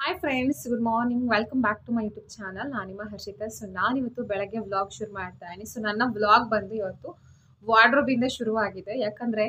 hi friends good morning welcome back to my YouTube channel ನಾನು ನಿಮ್ಮ Harshita so ನಾನಿವತ್ತು ಬೆಳಗ್ಗೆ ವ್ಲಾಗ್ ಶುರು ಮಾಡ್ತಾ ಇದ್ದೀನಿ ಸೊ ನನ್ನ ವ್ಲಾಗ್ ಬಂದು ಇವತ್ತು ವಾರ್ಡ್ರೋಬಿಂದ ಶುರುವಾಗಿದೆ ಯಾಕಂದರೆ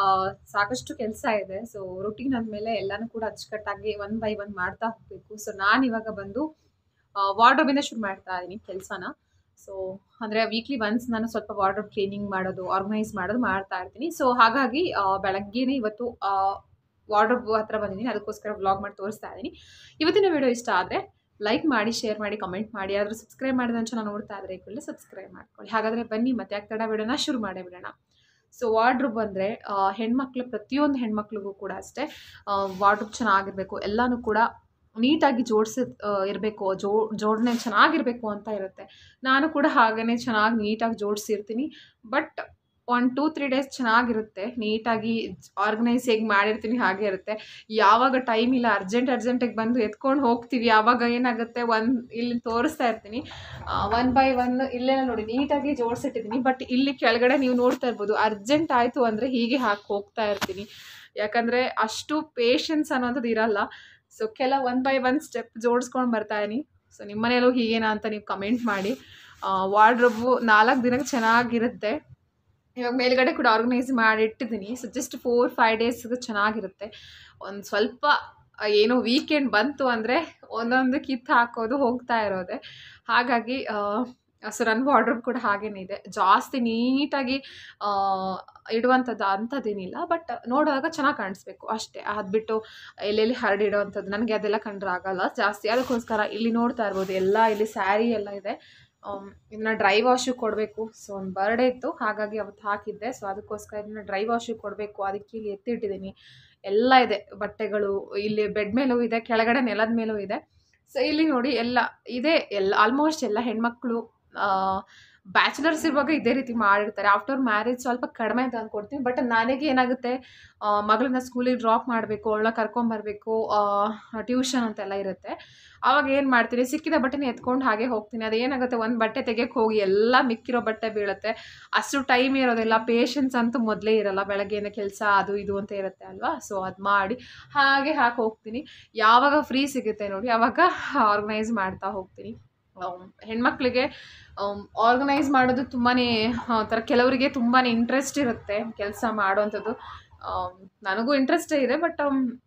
ಸಾಕಷ್ಟು ಕೆಲಸ ಇದೆ ಸೊ ರುಟೀನ್ ಅಂದಮೇಲೆ ಎಲ್ಲನೂ ಕೂಡ ಅಚ್ಚುಕಟ್ಟಾಗಿ ಒನ್ ಬೈ ಒನ್ ಮಾಡ್ತಾ ಹೋಗಬೇಕು ಸೊ ನಾನು ಇವಾಗ ಬಂದು ವಾರ್ಡ್ರೋಬಿಂದ ಶುರು ಮಾಡ್ತಾ ಇದ್ದೀನಿ ಕೆಲಸನ ಸೊ ಅಂದರೆ ವೀಕ್ಲಿ ಒನ್ಸ್ ನಾನು ಸ್ವಲ್ಪ ವಾರ್ಡ್ರೋಬ್ ಕ್ಲೀನಿಂಗ್ ಮಾಡೋದು ಆರ್ಗನೈಸ್ ಮಾಡೋದು ಮಾಡ್ತಾ ಇರ್ತೀನಿ ಸೊ ಹಾಗಾಗಿ ಆ, ಬೆಳಗ್ಗೆನೇ ಇವತ್ತು ವಾರ್ಡ್ರೋಬ್ ಹತ್ರ ಬಂದಿದ್ದೀನಿ ಅದಕ್ಕೋಸ್ಕರ ವ್ಲಾಗ್ ಮಾಡಿ ತೋರಿಸ್ತಾ ಇದ್ದೀನಿ ಇವತ್ತಿನ ವಿಡಿಯೋ ಇಷ್ಟ ಆದರೆ ಲೈಕ್ ಮಾಡಿ ಶೇರ್ ಮಾಡಿ ಕಮೆಂಟ್ ಮಾಡಿ ಯಾರಾದರೂ ಸಬ್ಸ್ಕ್ರೈಬ್ ಮಾಡಿದ ಚೆನ್ನಾಗಿ ನೋಡ್ತಾ ಇದ್ರೆ ಕೂಡಲೇ ಸಬ್ಸ್ಕ್ರೈಬ್ ಮಾಡ್ಕೊಳ್ಳಿ ಹಾಗಾದರೆ ಬನ್ನಿ ಮತ್ತೆ ಆಗ್ತಡ ವಿಡಿಯೋನ ಶುರು ಮಾಡೇ ಬಿಡೋಣ ಸೊ ವಾರ್ಡ್ರೂಬ್ ಅಂದರೆ ಹೆಣ್ಮಕ್ಳು ಪ್ರತಿಯೊಂದು ಹೆಣ್ಮಕ್ಳಿಗೂ ಕೂಡ ಅಷ್ಟೇ ವಾರ್ಡ್ರೂಬ್ ಚೆನ್ನಾಗಿರಬೇಕು ಎಲ್ಲನೂ ಕೂಡ ನೀಟಾಗಿ ಜೋಡಿಸಿ ಇರಬೇಕು ಜೋ ಜೋಡಣೆ ಚೆನ್ನಾಗಿರಬೇಕು ಅಂತ ಇರುತ್ತೆ ನಾನು ಕೂಡ ಹಾಗೇ ಚೆನ್ನಾಗಿ ನೀಟಾಗಿ ಜೋಡಿಸಿರ್ತೀನಿ but one two three days ಚೆನ್ನಾಗಿರುತ್ತೆ ನೀಟಾಗಿ ಆರ್ಗನೈಸ್ ಹೇಗೆ ಮಾಡಿರ್ತೀನಿ ಹಾಗೆ ಇರುತ್ತೆ ಯಾವಾಗ ಟೈಮ್ ಇಲ್ಲ ಅರ್ಜೆಂಟ್ ಅರ್ಜೆಂಟಿಗೆ ಬಂದು ಎತ್ಕೊಂಡು ಹೋಗ್ತೀವಿ ಆವಾಗ ಏನಾಗುತ್ತೆ ಒನ್ ಇಲ್ಲಿ ತೋರಿಸ್ತಾ ಇರ್ತೀನಿ ಒನ್ ಬೈ ಒನ್ ಇಲ್ಲೆಲ್ಲ ನೋಡಿ ನೀಟಾಗಿ ಜೋಡಿಸಿಟ್ಟಿದ್ದೀನಿ ಬಟ್ ಇಲ್ಲಿ ಕೆಳಗಡೆ ನೀವು ನೋಡ್ತಾ ಇರ್ಬೋದು ಅರ್ಜೆಂಟ್ ಆಯಿತು ಅಂದರೆ ಹೀಗೆ ಹಾಕಿ ಹೋಗ್ತಾ ಇರ್ತೀನಿ ಯಾಕಂದರೆ ಅಷ್ಟು ಪೇಷನ್ಸ್ ಅನ್ನೋಂಥದ್ದು ಇರಲ್ಲ ಸೊ ಕೆಲ ಒನ್ ಬೈ ಒನ್ ಸ್ಟೆಪ್ ಜೋಡಿಸ್ಕೊಂಡು ಬರ್ತಾ ಇದೀನಿ ಸೊ ನಿಮ್ಮ ಮನೆಯಲ್ಲೂ ಹೀಗೇನಾ ಅಂತ ನೀವು ಕಮೆಂಟ್ ಮಾಡಿ ವಾರ್ಡ್ರೊಬ್ಬು ನಾಲ್ಕು ದಿನಕ್ಕೆ ಚೆನ್ನಾಗಿರುತ್ತೆ ಇವಾಗ ಮೇಲ್ಗಡೆ ಕೂಡ ಆರ್ಗನೈಸ್ ಮಾಡಿ ಇಟ್ಟಿದ್ದೀನಿ ಸೊ ಜಸ್ಟ್ ಫೋರ್ ಫೈವ್ ಡೇಸ್ಗೆ ಚೆನ್ನಾಗಿರುತ್ತೆ ಒಂದು ಸ್ವಲ್ಪ ಆ, ಏನೋ ವೀಕೆಂಡ್ ಬಂತು ಅಂದರೆ ಒಂದೊಂದು ಕಿತ್ತು ಹಾಕೋದು ಹೋಗ್ತಾ ಇರೋದೆ ಹಾಗಾಗಿ ಸೊ ನನ್ನ ವಾರ್ಡ್ರೋಬ್ ಕೂಡ ಹಾಗೇನೇ ಇದೆ ಜಾಸ್ತಿ ನೀಟಾಗಿ ಆ, ಇಡುವಂಥದ್ದು ಅಂಥದ್ದೇನಿಲ್ಲ ಬಟ್ ನೋಡುವಾಗ ಚೆನ್ನಾಗಿ ಕಾಣಿಸ್ಬೇಕು ಅಷ್ಟೇ ಅದು ಬಿಟ್ಟು ಎಲ್ಲೆಲ್ಲಿ ಹರಡಿಡೋವಂಥದ್ದು ನನಗೆ ಅದೆಲ್ಲ ಕಂಡ್ರೆ ಆಗಲ್ಲ ಜಾಸ್ತಿ ಅದಕ್ಕೋಸ್ಕರ ಇಲ್ಲಿ ನೋಡ್ತಾ ಇರ್ಬೋದು ಎಲ್ಲ ಇಲ್ಲಿ ಸ್ಯಾರಿ ಎಲ್ಲ ಇದೆ ಆಮ್, ಇದನ್ನ ಡ್ರೈ ವಾಶಿಗೆ ಕೊಡಬೇಕು ಸೊ ಒಂದು ಬರ್ಡೇ ಇತ್ತು ಹಾಗಾಗಿ ಅವತ್ತು ಹಾಕಿದ್ದೆ ಸೊ ಅದಕ್ಕೋಸ್ಕರ ಇದನ್ನ ಡ್ರೈ ವಾಶಿಗೆ ಕೊಡಬೇಕು ಅದಕ್ಕೆ ಇಲ್ಲಿ ಎತ್ತಿಟ್ಟಿದ್ದೀನಿ ಎಲ್ಲ ಇದೆ ಬಟ್ಟೆಗಳು ಇಲ್ಲಿ ಬೆಡ್ ಮೇಲೂ ಇದೆ ಕೆಳಗಡೆ ನೆಲದ ಮೇಲೂ ಇದೆ ಸೊ ಇಲ್ಲಿ ನೋಡಿ ಎಲ್ಲ ಇದೆ ಎಲ್ಲ ಆಲ್ಮೋಸ್ಟ್ ಎಲ್ಲ ಹೆಣ್ಮಕ್ಳು ಬ್ಯಾಚುಲರ್ಸ್ ಇರುವಾಗ ಇದೇ ರೀತಿ ಮಾಡಿರ್ತಾರೆ ಆಫ್ಟರ್ ಮ್ಯಾರೇಜ್ ಸ್ವಲ್ಪ ಕಡಿಮೆ ಅಂತ ಅಂದ್ಕೊಡ್ತೀನಿ ಬಟ್ ನನಗೆ ಏನಾಗುತ್ತೆ ಆ, ಮಗಳನ್ನ ಸ್ಕೂಲಿಗೆ ಡ್ರಾಪ್ ಮಾಡಬೇಕು ಅವಳನ್ನ ಕರ್ಕೊಂಬರ್ಬೇಕು ಟ್ಯೂಷನ್ ಅಂತೆಲ್ಲ ಇರುತ್ತೆ ಆವಾಗ ಏನು ಮಾಡ್ತೀನಿ ಸಿಕ್ಕಿದ ಬಟ್ಟೆನ ಎತ್ಕೊಂಡು ಹಾಗೆ ಹೋಗ್ತೀನಿ ಅದು ಏನಾಗುತ್ತೆ ಒಂದು ಬಟ್ಟೆ ತೆಗೆಯಕ್ಕೆ ಹೋಗಿ ಎಲ್ಲ ಮಿಕ್ಕಿರೋ ಬಟ್ಟೆ ಬೀಳುತ್ತೆ ಅಷ್ಟು ಟೈಮ್ ಇರೋದಿಲ್ಲ ಪೇಷನ್ಸ್ ಅಂತೂ ಮೊದಲೇ ಇರಲ್ಲ ಬೆಳಗ್ಗೆನೇ ಕೆಲಸ ಅದು ಇದು ಅಂತ ಇರುತ್ತೆ ಅಲ್ವಾ ಸೊ ಅದು ಮಾಡಿ ಹಾಗೆ ಹಾಕಿ ಹೋಗ್ತೀನಿ ಯಾವಾಗ ಫ್ರೀ ಸಿಗುತ್ತೆ ನೋಡಿ ಆವಾಗ ಆರ್ಗನೈಸ್ ಮಾಡ್ತಾ ಹೋಗ್ತೀನಿ ಆಮ್, ಹೆಣ್ಮಕ್ಳಿಗೆ ಆರ್ಗನೈಸ್ ಮಾಡೋದು ತುಂಬಾ ಒಂಥರ ಕೆಲವರಿಗೆ ತುಂಬಾ ಇಂಟ್ರೆಸ್ಟ್ ಇರುತ್ತೆ ಕೆಲಸ ಮಾಡೋವಂಥದ್ದು ಆಮ್, ನನಗೂ ಇಂಟ್ರೆಸ್ಟೇ ಇದೆ ಬಟ್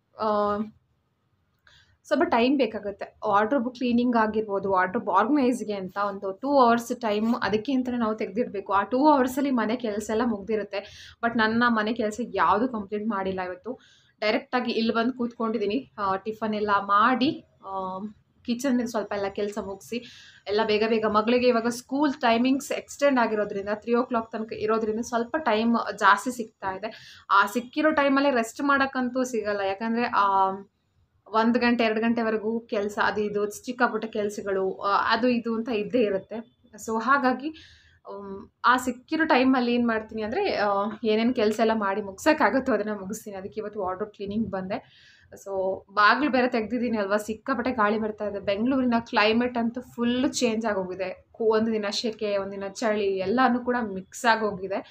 ಸ್ವಲ್ಪ ಟೈಮ್ ಬೇಕಾಗುತ್ತೆ ವಾರ್ಡ್ರೋಬ್ ಕ್ಲೀನಿಂಗ್ ಆಗಿರ್ಬೋದು ವಾರ್ಡ್ರೋಬ್ ಆರ್ಗನೈಸ್ಗೆ ಅಂತ ಒಂದು ಟೂ ಅವರ್ಸ್ ಟೈಮ್ ಅದಕ್ಕೆ ಅಂತಲೇ ನಾವು ತೆಗೆದಿಡಬೇಕು ಆ ಟೂ ಅವರ್ಸಲ್ಲಿ ಮನೆ ಕೆಲಸ ಎಲ್ಲ ಮುಗ್ದಿರುತ್ತೆ ಬಟ್ ನನ್ನ ಮನೆ ಕೆಲಸ ಯಾವುದು ಕಂಪ್ಲೀಟ್ ಮಾಡಿಲ್ಲ ಇವತ್ತು ಡೈರೆಕ್ಟಾಗಿ ಇಲ್ಲಿ ಬಂದು ಕೂತ್ಕೊಂಡಿದ್ದೀನಿ ಟಿಫನ್ ಎಲ್ಲ ಮಾಡಿ ಕಿಚನ್ ಸ್ವಲ್ಪ ಎಲ್ಲ ಕೆಲಸ ಮುಗಿಸಿ ಎಲ್ಲ ಬೇಗ ಬೇಗ ಮಗಳಿಗೆ ಇವಾಗ ಸ್ಕೂಲ್ ಟೈಮಿಂಗ್ಸ್ ಎಕ್ಸ್ಟೆಂಡ್ ಆಗಿರೋದ್ರಿಂದ ತ್ರೀ ಓ ಕ್ಲಾಕ್ ತನಕ ಇರೋದ್ರಿಂದ ಸ್ವಲ್ಪ ಟೈಮ್ ಜಾಸ್ತಿ ಸಿಗ್ತಾ ಇದೆ ಆ ಸಿಕ್ಕಿರೋ ಟೈಮಲ್ಲಿ ರೆಸ್ಟ್ ಮಾಡೋಕ್ಕಂತೂ ಸಿಗಲ್ಲ ಯಾಕಂದರೆ ಒಂದು ಗಂಟೆ ಎರಡು ಗಂಟೆವರೆಗೂ ಕೆಲಸ ಅದು ಇದು ಚಿಕ್ಕ ಪುಟ್ಟ ಕೆಲಸಗಳು ಅದು ಇದು ಅಂತ ಇದ್ದೇ ಇರುತ್ತೆ ಸೊ ಹಾಗಾಗಿ ಆಮ್, ಆ ಸಿಕ್ಕಿರೋ ಟೈಮಲ್ಲಿ ಏನು ಮಾಡ್ತೀನಿ ಅಂದರೆ ಏನೇನು ಕೆಲಸ ಎಲ್ಲ ಮಾಡಿ ಮುಗ್ಸೋಕ್ಕಾಗುತ್ತೋ ಅದನ್ನು ಮುಗಿಸ್ತೀನಿ ಅದಕ್ಕೆ ಇವತ್ತು ವಾರ್ಡ್ರೋಬ್ ಕ್ಲೀನಿಂಗ್ ಬಂದೆ ಸೊ ಬಾಗಿಲು ಬೇರೆ ತೆಗ್ದಿದ್ದೀನಿ ಅಲ್ವಾ ಸಿಕ್ಕಾಪಟ್ಟೆ ಗಾಳಿ ಬರ್ತಾ ಇದೆ ಬೆಂಗಳೂರಿನ ಕ್ಲೈಮೇಟ್ ಅಂತೂ ಫುಲ್ಲು ಚೇಂಜ್ ಆಗೋಗಿದೆ ಕು- ಒಂದು ದಿನ ಸೆಕೆ ಒಂದಿನ ಚಳಿ ಎಲ್ಲನೂ ಕೂಡ ಮಿಕ್ಸ್ ಆಗೋಗಿದೆ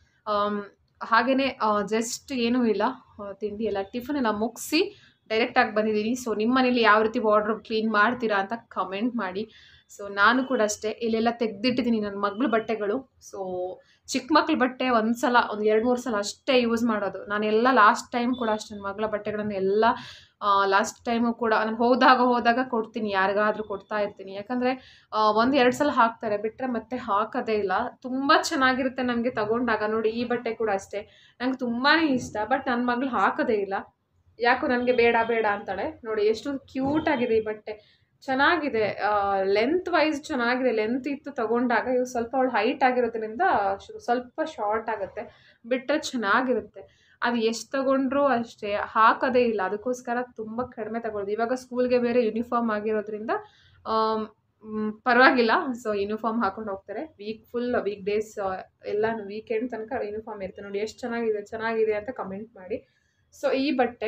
ಹಾಗೆಯೇ ಜಸ್ಟ್ ಏನೂ ಇಲ್ಲ ಆ, ತಿಂಡಿ ಎಲ್ಲ ಟಿಫನ್ ಎಲ್ಲ ಮುಗಿಸಿ ಡೈರೆಕ್ಟಾಗಿ ಬಂದಿದ್ದೀನಿ ಸೊ ನಿಮ್ಮ ಮನೇಲಿ ಯಾವ ರೀತಿ ವಾರ್ಡ್ರೋಬ್ ಕ್ಲೀನ್ ಮಾಡ್ತೀರಾ ಅಂತ ಕಮೆಂಟ್ ಮಾಡಿ ಸೊ ನಾನು ಕೂಡ ಅಷ್ಟೇ ಇಲ್ಲೆಲ್ಲ ತೆಗೆದಿಟ್ಟಿದ್ದೀನಿ ನನ್ನ ಮಗಳ ಬಟ್ಟೆಗಳು ಸೊ ಚಿಕ್ಕ ಮಕ್ಳ ಬಟ್ಟೆ ಒಂದು ಸಲ ಒಂದು ಎರಡು ಮೂರು ಸಲ ಅಷ್ಟೇ ಯೂಸ್ ಮಾಡೋದು ನಾನೆಲ್ಲ ಲಾಸ್ಟ್ ಟೈಮ್ ಕೂಡ ಅಷ್ಟೇ ನನ್ನ ಮಗಳ ಬಟ್ಟೆಗಳನ್ನು ಎಲ್ಲ ಲಾಸ್ಟ್ ಟೈಮು ಕೂಡ ನಾನು ಹೋದಾಗ ಹೋದಾಗ ಕೊಡ್ತೀನಿ ಯಾರಿಗಾದ್ರೂ ಕೊಡ್ತಾ ಇರ್ತೀನಿ ಯಾಕಂದರೆ ಒಂದು ಎರಡು ಸಲ ಹಾಕ್ತಾರೆ ಬಿಟ್ಟರೆ ಮತ್ತೆ ಹಾಕೋದೇ ಇಲ್ಲ ತುಂಬ ಚೆನ್ನಾಗಿರುತ್ತೆ ನನಗೆ ತಗೊಂಡಾಗ ನೋಡಿ ಈ ಬಟ್ಟೆ ಕೂಡ ಅಷ್ಟೇ ನಂಗೆ ತುಂಬಾ ಇಷ್ಟ ಬಟ್ ನನ್ನ ಮಗಳು ಹಾಕೋದೇ ಇಲ್ಲ ಯಾಕೋ ನನಗೆ ಬೇಡ ಬೇಡ ಅಂತಾಳೆ ನೋಡಿ ಎಷ್ಟು ಕ್ಯೂಟ್ ಆಗಿದೆ ಈ ಬಟ್ಟೆ ಚೆನ್ನಾಗಿದೆ ಲೆಂತ್ ವೈಸ್ ಚೆನ್ನಾಗಿದೆ ಲೆಂತ್ ಇತ್ತು ತಗೊಂಡಾಗ ಇವು ಸ್ವಲ್ಪ ಅವಳು ಹೈಟ್ ಆಗಿರೋದ್ರಿಂದ ಶು- ಸ್ವಲ್ಪ ಶಾರ್ಟ್ ಆಗುತ್ತೆ ಬಿಟ್ಟರೆ ಚೆನ್ನಾಗಿರುತ್ತೆ ಅದು ಎಷ್ಟು ತಗೊಂಡ್ರೂ ಅಷ್ಟೇ ಹಾಕೋದೇ ಇಲ್ಲ ಅದಕ್ಕೋಸ್ಕರ ತುಂಬ ಕಡಿಮೆ ತಗೊಳ್ಳೋದು ಇವಾಗ ಸ್ಕೂಲ್ಗೆ ಬೇರೆ ಯೂನಿಫಾರ್ಮ್ ಆಗಿರೋದ್ರಿಂದ ಆಮ್, ಮ್, ಪರವಾಗಿಲ್ಲ ಸೊ ಯೂನಿಫಾರ್ಮ್ ಹಾಕೊಂಡು ಹೋಗ್ತಾರೆ ವೀಕ್ ಫುಲ್ ವೀಕ್ ಡೇಸ್ ಎಲ್ಲ ವೀಕೆಂಡ್ ತನಕ ಯೂನಿಫಾರ್ಮ್ ಇರುತ್ತೆ ನೋಡಿ ಎಷ್ಟು ಚೆನ್ನಾಗಿದೆ ಚೆನ್ನಾಗಿದೆ ಅಂತ ಕಮೆಂಟ್ ಮಾಡಿ ಸೊ ಈ ಬಟ್ಟೆ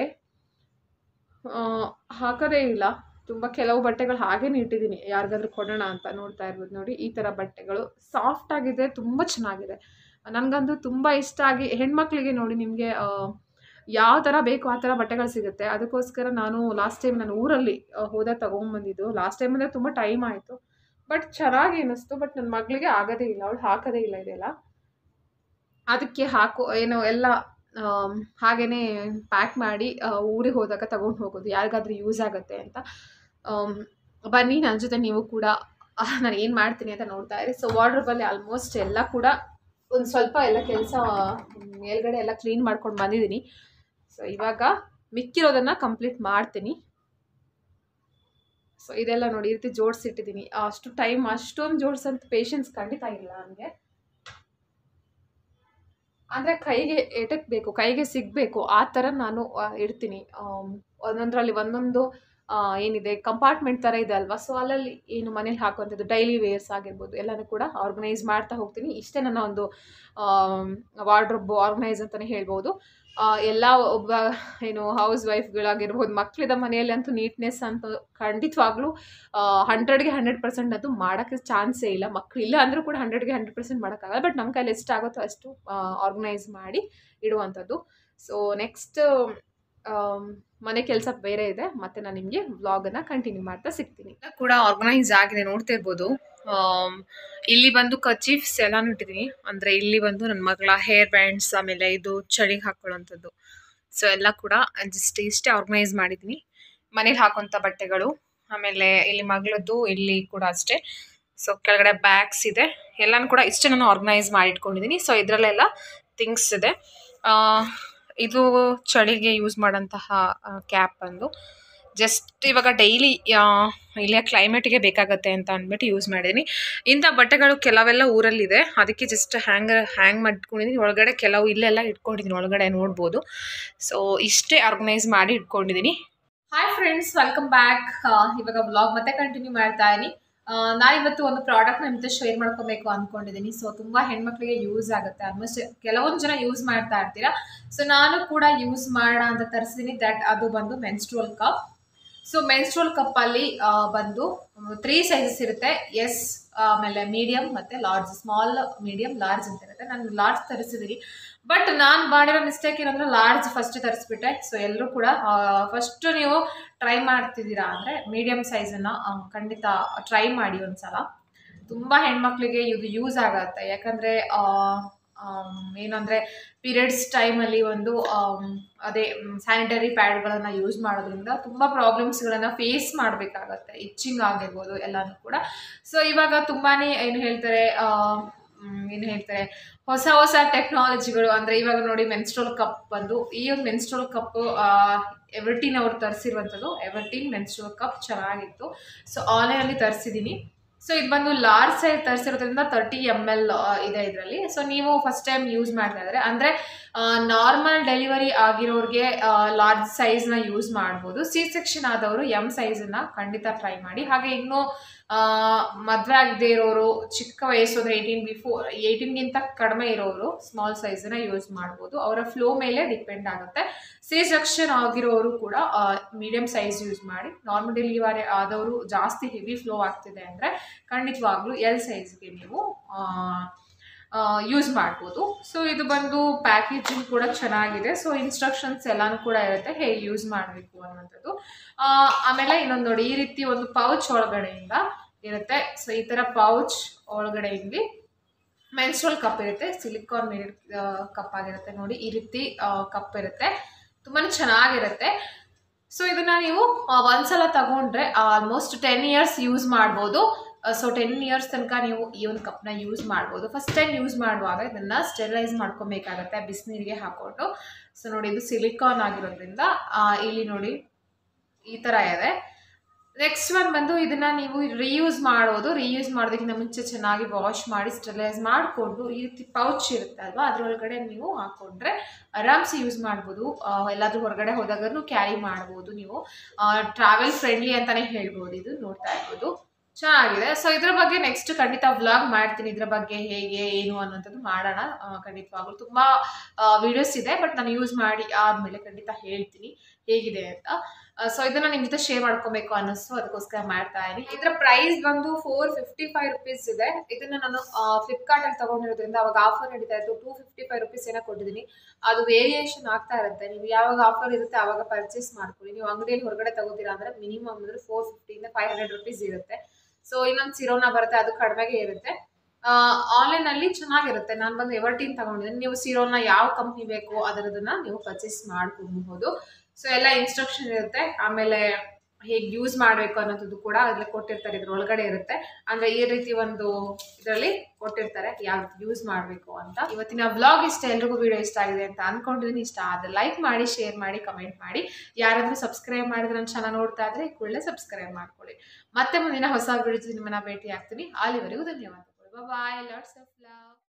ಆ, ಹಾಕೋದೇ ಇಲ್ಲ ತುಂಬ ಕೆಲವು ಬಟ್ಟೆಗಳು ಹಾಗೇನೆ ಇಟ್ಟಿದ್ದೀನಿ ಯಾರಿಗಾದ್ರೂ ಕೊಡೋಣ ಅಂತ ನೋಡ್ತಾ ಇರ್ಬೋದು ನೋಡಿ ಈ ಥರ ಬಟ್ಟೆಗಳು ಸಾಫ್ಟ್ ಆಗಿದೆ ತುಂಬ ಚೆನ್ನಾಗಿದೆ ನನಗಂತೂ ತುಂಬ ಇಷ್ಟ ಆಗಿ ಹೆಣ್ಮಕ್ಳಿಗೆ ನೋಡಿ ನಿಮಗೆ ಯಾವ ಥರ ಬೇಕು ಆ ಥರ ಬಟ್ಟೆಗಳು ಸಿಗುತ್ತೆ ಅದಕ್ಕೋಸ್ಕರ ನಾನು ಲಾಸ್ಟ್ ಟೈಮ್ ನಾನು ಊರಲ್ಲಿ ಆ, ಹೋದಾಗ ತೊಗೊಂಬಂದಿದ್ದು ಲಾಸ್ಟ್ ಟೈಮ್ ಅಂದರೆ ತುಂಬ ಟೈಮ್ ಆಯಿತು ಬಟ್ ಚೆನ್ನಾಗಿ ಅನ್ನಿಸ್ತು ಬಟ್ ನನ್ನ ಮಗಳಿಗೆ ಆಗೋದೇ ಇಲ್ಲ ಅವಳು ಹಾಕೋದೇ ಇಲ್ಲ ಇದೆಲ್ಲ ಅದಕ್ಕೆ ಹಾಕೋ ಏನು ಎಲ್ಲ ಆಮ್, ಹಾಗೇನೆ ಪ್ಯಾಕ್ ಮಾಡಿ ಆ, ಊರಿಗೆ ಹೋದಾಗ ತಗೊಂಡು ಹೋಗೋದು ಯಾರಿಗಾದ್ರೂ ಯೂಸ್ ಆಗುತ್ತೆ ಅಂತ ಆಮ್, ಬನ್ನಿ ನನ್ನ ಜೊತೆ ನೀವು ಕೂಡ ನಾನು ಏನು ಮಾಡ್ತೀನಿ ಅಂತ ನೋಡ್ತಾ ಇರಿ ಸೊ ವಾರ್ಡ್ರೋಬಲ್ಲಿ ಆಲ್ಮೋಸ್ಟ್ ಎಲ್ಲ ಕೂಡ ಒಂದು ಸ್ವಲ್ಪ ಎಲ್ಲ ಕೆಲಸ ಮೇಲ್ಗಡೆ ಎಲ್ಲ ಕ್ಲೀನ್ ಮಾಡ್ಕೊಂಡು ಬಂದಿದ್ದೀನಿ ಸೊ ಇವಾಗ ಮಿಕ್ಕಿರೋದನ್ನು ಕಂಪ್ಲೀಟ್ ಮಾಡ್ತೀನಿ ಸೊ ಇದೆಲ್ಲ ನೋಡಿ ಈ ರೀತಿ ಜೋಡಿಸಿಟ್ಟಿದ್ದೀನಿ ಅಷ್ಟು ಟೈಮ್ ಅಷ್ಟೊಂದು ಜೋಡಿಸೋಂಥ ಪೇಷನ್ಸ್ ಖಂಡಿತ ಇಲ್ಲ ನನಗೆ ಅಂದರೆ ಕೈಗೆ ಎಟಕಬೇಕು ಕೈಗೆ ಸಿಗಬೇಕು ಆ ಥರ ನಾನು ಆ, ಇಡ್ತೀನಿ ಆಮ್, ಒಂದೊಂದರಲ್ಲಿ ಒಂದೊಂದು ಆ, ಏನಿದೆ ಕಂಪಾರ್ಟ್ಮೆಂಟ್ ಥರ ಇದೆ ಅಲ್ವಾ ಸೊ ಅಲ್ಲಲ್ಲಿ ಏನು ಮನೇಲಿ ಹಾಕುವಂಥದ್ದು ಡೈಲಿ ವೇರ್ಸ್ ಆಗಿರ್ಬೋದು ಎಲ್ಲನೂ ಕೂಡ ಆರ್ಗನೈಸ್ ಮಾಡ್ತಾ ಹೋಗ್ತೀನಿ ಇಷ್ಟೇ ನನ್ನ ಒಂದು ವಾರ್ಡ್ರೋಬ್ ಆರ್ಗನೈಸ್ ಅಂತಲೇ ಹೇಳ್ಬೋದು ಆ, ಎಲ್ಲ ಒಬ್ಬ ಏನು ಹೌಸ್ ವೈಫ್ಗಳಾಗಿರ್ಬೋದು ಮಕ್ಕಳಿದ ಮನೆಯಲ್ಲಿ ಅಂತೂ ನೀಟ್ನೆಸ್ ಅಂತ ಖಂಡಿತವಾಗ್ಲೂ ಹಂಡ್ರೆಡ್ಗೆ ಹಂಡ್ರೆಡ್ ಪರ್ಸೆಂಟ್ ಅದು ಮಾಡೋಕ್ಕೆ ಚಾನ್ಸೇ ಇಲ್ಲ ಮಕ್ಕಳು ಇಲ್ಲ ಅಂದರೂ ಕೂಡ ಹಂಡ್ರೆಡ್ಗೆ ಹಂಡ್ರೆಡ್ ಪರ್ಸೆಂಟ್ ಮಾಡೋಕ್ಕಾಗಲ್ಲ ಬಟ್ ನಮ್ಮ ಕೈಲಿ ಎಷ್ಟಾಗುತ್ತೋ ಅಷ್ಟು ಆರ್ಗನೈಸ್ ಮಾಡಿ ಇಡುವಂಥದ್ದು ಸೊ ನೆಕ್ಸ್ಟ್ ಮನೆ ಕೆಲಸ ಬೇರೆ ಇದೆ ಮತ್ತೆ ನಾನು ನಿಮಗೆ ವ್ಲಾಗನ್ನು ಕಂಟಿನ್ಯೂ ಮಾಡ್ತಾ ಸಿಗ್ತೀನಿ ಎಲ್ಲ ಕೂಡ ಆರ್ಗನೈಸ್ ಆಗಿದೆ ನೋಡ್ತಾ ಇರ್ಬೋದು ಆಮ್, ಇಲ್ಲಿ ಬಂದು ಕಚೀಫ್ಸ್ ಎಲ್ಲಾನು ಇಟ್ಟಿದ್ದೀನಿ ಅಂದರೆ ಇಲ್ಲಿ ಬಂದು ನನ್ನ ಮಗಳ ಹೇರ್ ಬ್ಯಾಂಡ್ಸ್ ಆಮೇಲೆ ಇದು ಚಳಿಗೆ ಹಾಕೊಳ್ಳೋಂಥದ್ದು ಸೊ ಎಲ್ಲ ಕೂಡ ಜಸ್ಟ್ ಇಷ್ಟೇ ಆರ್ಗನೈಸ್ ಮಾಡಿದ್ದೀನಿ ಮನೇಲಿ ಹಾಕೋಂಥ ಬಟ್ಟೆಗಳು ಆಮೇಲೆ ಇಲ್ಲಿ ಮಗಳದ್ದು ಇಲ್ಲಿ ಕೂಡ ಅಷ್ಟೇ ಸೊ ಕೆಳಗಡೆ ಬ್ಯಾಗ್ಸ್ ಇದೆ ಎಲ್ಲನೂ ಕೂಡ ಇಷ್ಟೇ ನಾನು ಆರ್ಗನೈಸ್ ಮಾಡಿ ಇಟ್ಕೊಂಡಿದ್ದೀನಿ ಸೊ ಇದರಲ್ಲೆಲ್ಲ ಥಿಂಗ್ಸ್ ಇದೆ ಆ, ಇದು ಚಳಿಗೆ ಯೂಸ್ ಮಾಡೋಂತಹ ಕ್ಯಾಪ್ ಬಂದು ಜಸ್ಟ್ ಇವಾಗ ಡೈಲಿ ಇಲ್ಲಿಯ ಕ್ಲೈಮೇಟಿಗೆ ಬೇಕಾಗತ್ತೆ ಅಂತ ಅಂದ್ಬಿಟ್ಟು ಯೂಸ್ ಮಾಡಿದ್ದೀನಿ ಇಂಥ ಬಟ್ಟೆಗಳು ಕೆಲವೆಲ್ಲ ಊರಲ್ಲಿದೆ ಅದಕ್ಕೆ ಜಸ್ಟ್ ಹ್ಯಾಂಗ್ ಹ್ಯಾಂಗ್ ಮಾಡ್ಕೊಂಡಿದ್ದೀನಿ ಒಳಗಡೆ ಕೆಲವು ಇಲ್ಲೆಲ್ಲ ಇಟ್ಕೊಂಡಿದ್ದೀನಿ ಒಳಗಡೆ ನೋಡ್ಬೋದು ಸೊ ಇಷ್ಟೇ ಆರ್ಗನೈಸ್ ಮಾಡಿ ಇಟ್ಕೊಂಡಿದ್ದೀನಿ ಹಾಯ್ ಫ್ರೆಂಡ್ಸ್ ವೆಲ್ಕಮ್ ಬ್ಯಾಕ್ ಇವಾಗ ಬ್ಲಾಗ್ ಮತ್ತೆ ಕಂಟಿನ್ಯೂ ಮಾಡ್ತಾ ಇದ್ದೀನಿ ನಾನು ಇವತ್ತು ಒಂದು ಪ್ರಾಡಕ್ಟ್ ನಿಮ್ಮ ಜೊತೆ ಶೇರ್ ಮಾಡ್ಕೋಬೇಕು ಅಂದ್ಕೊಂಡಿದ್ದೀನಿ ಸೊ ತುಂಬ ಹೆಣ್ಮಕ್ಳಿಗೆ ಯೂಸ್ ಆಗುತ್ತೆ ಆಲ್ಮೋಸ್ಟ್ ಕೆಲವೊಂದು ಜನ ಯೂಸ್ ಮಾಡ್ತಾ ಇರ್ತೀರಾ ಸೊ ನಾನು ಕೂಡ ಯೂಸ್ ಮಾಡೋಣ ಅಂತ ತರಿಸಿದ್ದೀನಿ ದಟ್ ಅದು ಬಂದು ಮೆನ್ಸ್ಟ್ರೋಲ್ ಕಪ್ ಸೊ ಮೆನ್ಸ್ಟ್ರೋಲ್ ಕಪ್ಪಲ್ಲಿ ಬಂದು ತ್ರೀ ಸೈಜಸ್ ಇರುತ್ತೆ ಎಸ್ ಆಮೇಲೆ ಮೀಡಿಯಮ್ ಮತ್ತು ಲಾರ್ಜ್ ಸ್ಮಾಲ್ ಮೀಡಿಯಮ್ ಲಾರ್ಜ್ ಅಂತ ಇರುತ್ತೆ ನಾನು ಲಾರ್ಜ್ ತರಿಸಿದ್ದೀನಿ ಬಟ್ ನಾನು ಮಾಡಿರೋ ಮಿಸ್ಟೇಕ್ ಏನಂದ್ರೆ ಲಾರ್ಜ್ ಫಸ್ಟ್ ತರಿಸ್ಬಿಟ್ಟೆ ಸೊ ಎಲ್ಲರೂ ಕೂಡ ಫಸ್ಟ್ ನೀವು ಟ್ರೈ ಮಾಡ್ತಿದ್ದೀರಾ ಅಂದರೆ ಮೀಡಿಯಮ್ ಸೈಜನ್ನು ಖಂಡಿತ ಟ್ರೈ ಮಾಡಿ ಒಂದ್ಸಲ ತುಂಬ ಹೆಣ್ಮಕ್ಳಿಗೆ ಇದು ಯೂಸ್ ಆಗತ್ತೆ ಯಾಕಂದರೆ ಏನಂದರೆ ಪೀರಿಯಡ್ಸ್ ಟೈಮಲ್ಲಿ ಒಂದು ಆಮ್, ಅದೇ ಸ್ಯಾನಿಟರಿ ಪ್ಯಾಡ್ಗಳನ್ನು ಯೂಸ್ ಮಾಡೋದ್ರಿಂದ ತುಂಬ ಪ್ರಾಬ್ಲಮ್ಸ್ಗಳನ್ನು ಫೇಸ್ ಮಾಡಬೇಕಾಗತ್ತೆ ಇಚ್ಚಿಂಗ್ ಆಗಿರ್ಬೋದು ಎಲ್ಲನೂ ಕೂಡ ಸೊ ಇವಾಗ ತುಂಬಾ ಏನು ಹೇಳ್ತಾರೆ ಆ, ಮ್, ಏನು ಹೇಳ್ತಾರೆ ಹೊಸ ಹೊಸ ಟೆಕ್ನಾಲಜಿಗಳು ಅಂದರೆ ಇವಾಗ ನೋಡಿ ಮೆನ್ಸ್ಟ್ರೋಲ್ ಕಪ್ ಬಂದು ಈ ಒಂದು ಮೆನ್ಸ್ಟ್ರೋಲ್ ಕಪ್ಪು ಎವರ್ಟೀನ್ ಅವ್ರು ತರಿಸಿರುವಂಥದ್ದು ಎವರ್ಟೀನ್ ಮೆನ್ಸ್ಟ್ರೋಲ್ ಕಪ್ ಚೆನ್ನಾಗಿತ್ತು ಸೊ ಆನ್ಲೈನಲ್ಲಿ ತರಿಸಿದ್ದೀನಿ ಸೊ ಇದು ಬಂದು ಲಾರ್ಜ್ ಸೈಜ್ ತರಿಸಿರೋದ್ರಿಂದ ತರ್ಟಿ ಎಮ್ ಎಲ್ ಇದೆ ಇದರಲ್ಲಿ ಸೊ ನೀವು ಫಸ್ಟ್ ಟೈಮ್ ಯೂಸ್ ಮಾಡ್ತಾ ಇದ್ದಾರೆ ಅಂದರೆ ನಾರ್ಮಲ್ ಡೆಲಿವರಿ ಆಗಿರೋರಿಗೆ ಲಾರ್ಜ್ ಸೈಜ್ನ ಯೂಸ್ ಮಾಡ್ಬೋದು ಸಿ ಸೆಕ್ಷನ್ ಆದವರು ಎಮ್ ಸೈಜನ್ನು ಖಂಡಿತ ಟ್ರೈ ಮಾಡಿ ಹಾಗೆ ಇನ್ನೂ ಮದುವೆ ಆಗದೆ ಇರೋರು ಚಿಕ್ಕ ವಯಸ್ಸು ಅಂದರೆ ಏಯ್ಟೀನ್ ಬಿಫೋರ್ ಏಯ್ಟೀನ್ಗಿಂತ ಕಡಿಮೆ ಇರೋರು ಸ್ಮಾಲ್ ಸೈಜನ್ನು ಯೂಸ್ ಮಾಡ್ಬೋದು ಅವರ ಫ್ಲೋ ಮೇಲೆ ಡಿಪೆಂಡ್ ಆಗುತ್ತೆ ಸಿ ಸೆಕ್ಷನ್ ಆಗಿರೋರು ಕೂಡ ಮೀಡಿಯಮ್ ಸೈಜ್ ಯೂಸ್ ಮಾಡಿ ನಾರ್ಮಲ್ ಡೆಲಿವರಿ ಆದವರು ಜಾಸ್ತಿ ಹೆವಿ ಫ್ಲೋ ಆಗ್ತಿದೆ ಅಂದರೆ ಖಂಡಿತವಾಗ್ಲೂ ಎಲ್ ಸೈಜ್ಗೆ ನೀವು ಯೂಸ್ ಮಾಡ್ಬೋದು ಸೊ ಇದು ಬಂದು ಪ್ಯಾಕೇಜಿಂಗ್ ಕೂಡ ಚೆನ್ನಾಗಿದೆ ಸೊ ಇನ್ಸ್ಟ್ರಕ್ಷನ್ಸ್ ಎಲ್ಲಾನು ಕೂಡ ಇರುತ್ತೆ ಹೇಗೆ ಯೂಸ್ ಮಾಡಬೇಕು ಅನ್ನೋಂಥದ್ದು ಆ, ಆಮೇಲೆ ಇನ್ನೊಂದು ನೋಡಿ ಈ ರೀತಿ ಒಂದು ಪೌಚ್ ಒಳಗಡೆಯಿಂದ ಇರುತ್ತೆ ಸೊ ಈ ಥರ ಪೌಚ್ ಒಳಗಡೆ ಇಲ್ಲಿ ಮೆನ್ಸ್ಟ್ರಲ್ ಕಪ್ ಇರುತ್ತೆ ಸಿಲಿಕಾನ್ ಮೇಡ್ ಕಪ್ ಆಗಿರುತ್ತೆ ನೋಡಿ ಈ ರೀತಿ ಕಪ್ ಇರುತ್ತೆ ತುಂಬಾ ಚೆನ್ನಾಗಿರುತ್ತೆ ಸೊ ಇದನ್ನ ನೀವು ಆ, ಒಂದ್ಸಲ ತಗೊಂಡ್ರೆ ಆಲ್ಮೋಸ್ಟ್ ಟೆನ್ ಇಯರ್ಸ್ ಯೂಸ್ ಮಾಡ್ಬೋದು ಸೊ ಟೆನ್ ಇಯರ್ಸ್ ತನಕ ನೀವು ಈ ಒಂದು ಕಪ್ನ ಯೂಸ್ ಮಾಡ್ಬೋದು ಫಸ್ಟ್ ಟೈಮ್ ಯೂಸ್ ಮಾಡುವಾಗ ಇದನ್ನು ಸ್ಟೆರಿಲೈಸ್ ಮಾಡ್ಕೊಬೇಕಾಗತ್ತೆ ಬಿಸಿನೀರಿಗೆ ಹಾಕ್ಕೊಂಡು ಸೊ ನೋಡಿ ಇದು ಸಿಲಿಕಾನ್ ಆಗಿರೋದ್ರಿಂದ ಆ, ಇಲ್ಲಿ ನೋಡಿ ಈ ಥರ ಇದೆ ನೆಕ್ಸ್ಟ್ ಒನ್ ಬಂದು ಇದನ್ನ ನೀವು ರೀಯೂಸ್ ಮಾಡೋದು ರೀಯೂಸ್ ಮಾಡೋದಕ್ಕಿಂತ ಮುಂಚೆ ಚೆನ್ನಾಗಿ ವಾಶ್ ಮಾಡಿ ಸ್ಟೆರಿಲೈಸ್ ಮಾಡಿಕೊಂಡು ಈ ರೀತಿ ಪೌಚ್ ಇರುತ್ತೆ ಅಲ್ವಾ ಅದರೊಳಗಡೆ ನೀವು ಹಾಕ್ಕೊಂಡ್ರೆ ಆರಾಮ್ಸೆ ಯೂಸ್ ಮಾಡ್ಬೋದು ಆ, ಎಲ್ಲಾದ್ರೂ ಹೊರಗಡೆ ಹೋದಾಗೂ ಕ್ಯಾರಿ ಮಾಡ್ಬೋದು ನೀವು ಟ್ರಾವೆಲ್ ಫ್ರೆಂಡ್ಲಿ ಅಂತಲೇ ಹೇಳ್ಬೋದು ಇದು ನೋಡ್ತಾ ಇರ್ಬೋದು ಚೆನ್ನಾಗಿದೆ ಸೊ ಇದ್ರ ಬಗ್ಗೆ ನೆಕ್ಸ್ಟ್ ಖಂಡಿತ ವ್ಲಾಗ್ ಮಾಡ್ತೀನಿ ಇದ್ರ ಬಗ್ಗೆ ಹೇಗೆ ಏನು ಅನ್ನೋಂಥದ್ದು ಮಾಡೋಣ ಆ, ಖಂಡಿತವಾಗ್ಲೂ ತುಂಬ ವಿಡಿಯೋಸ್ ಇದೆ ಬಟ್ ನಾನು ಯೂಸ್ ಮಾಡಿ ಆದಮೇಲೆ ಖಂಡಿತ ಹೇಳ್ತೀನಿ ಹೇಗಿದೆ ಅಂತ ಸೊ ಇದನ್ನ ನಿಮ್ ಜೊತೆ ಶೇರ್ ಮಾಡ್ಕೊಬೇಕು ಅನ್ನಿಸ್ತು ಅದಕ್ಕೋಸ್ಕರ ಮಾಡ್ತಾ ಇದೀನಿ ಇದರ ಪ್ರೈಸ್ ಬಂದು ಫೋರ್ ಫಿಫ್ಟಿ ಫೈವ್ ರುಪೀಸ್ ಇದೆ ಇದನ್ನ ನಾನು ಫ್ಲಿಪ್ಕಾರ್ಟ್ ಅಲ್ಲಿ ತಗೊಂಡಿರೋದ್ರಿಂದ ಅವಾಗ ಆಫರ್ ನಡೀತಾ ಇತ್ತು ಟೂ ಫಿಫ್ಟಿ ಫೈವ್ ರುಪೀಸ್ ಏನೋ ಕೊಟ್ಟಿದ್ದೀನಿ ಅದು ವೇರಿಯೇಷನ್ ಆಗ್ತಾ ಇರುತ್ತೆ ನೀವು ಯಾವಾಗ ಆಫರ್ ಇರುತ್ತೆ ಆವಾಗ ಪರ್ಚೇಸ್ ಮಾಡ್ಕೊಳ್ಳಿ ನೀವು ಅಂಗಡಿಯಲ್ಲಿ ಹೊರಗಡೆ ತಗೋತೀರಾ ಅಂದ್ರೆ ಮಿನಿಮಮ್ ಅಂದ್ರೆ ಫೋರ್ ಫಿಫ್ಟಿಯಿಂದ ಫೈವ್ ಹಂಡ್ರೆಡ್ ರುಪೀಸ್ ಇರುತ್ತೆ ಸೊ ಇನ್ನೊಂದು ಸಿರೋನ ಬರುತ್ತೆ ಅದು ಕಡಿಮೆಗೆ ಇರುತ್ತೆ ಆನ್ಲೈನ್ ಅಲ್ಲಿ ಚೆನ್ನಾಗಿರುತ್ತೆ ನಾನು ಬಂದು ಎವರ್ಟೀನ್ ತಗೊಂಡಿದ್ದೀನಿ ನೀವು ಸಿರೋನ ಯಾವ ಕಂಪ್ನಿ ಬೇಕು ಅದರದನ್ನ ನೀವು ಪರ್ಚೇಸ್ ಮಾಡ್ಕೊಬಹುದು ಸೊ ಎಲ್ಲ ಇನ್ಸ್ಟ್ರಕ್ಷನ್ ಇರುತ್ತೆ ಆಮೇಲೆ ಹೇಗೆ ಯೂಸ್ ಮಾಡಬೇಕು ಅನ್ನೋದು ಕೂಡ ಅದ್ರಲ್ಲಿ ಕೊಟ್ಟಿರ್ತಾರೆ ಇದ್ರ ಒಳಗಡೆ ಇರುತ್ತೆ ಅಂದ್ರೆ ಈ ರೀತಿ ಒಂದು ಇದರಲ್ಲಿ ಕೊಟ್ಟಿರ್ತಾರೆ ಯಾವ ರೀತಿ ಯೂಸ್ ಮಾಡಬೇಕು ಅಂತ ಇವತ್ತಿನ ವ್ಲಾಗ್ ಇಷ್ಟ ಎಲ್ರಿಗೂ ವಿಡಿಯೋ ಇಷ್ಟ ಆಗಿದೆ ಅಂತ ಅನ್ಕೊಂಡಿದ್ದೀನಿ ಇಷ್ಟ ಆದರೆ ಲೈಕ್ ಮಾಡಿ ಶೇರ್ ಮಾಡಿ ಕಮೆಂಟ್ ಮಾಡಿ ಯಾರಾದ್ರೂ ಸಬ್ಸ್ಕ್ರೈಬ್ ಮಾಡಿದ್ರೆ ನನ್ನ ಚಾನಲ್ ನೋಡ್ತಾ ಇದ್ರೆ ಕೂಡಲೇ ಸಬ್ಸ್ಕ್ರೈಬ್ ಮಾಡ್ಕೊಳ್ಳಿ ಮತ್ತೆ ಮುಂದಿನ ಹೊಸ ವಿಡಿಯೋ ನಿಮ್ಮನ್ನ ಭೇಟಿ ಆಗ್ತೀನಿ ಅಲ್ಲಿವರೆಗೂ ಧನ್ಯವಾದಗಳು ಬಾಯ್ ಲಾಟ್ಸ್ ಆಫ್ ಲವ್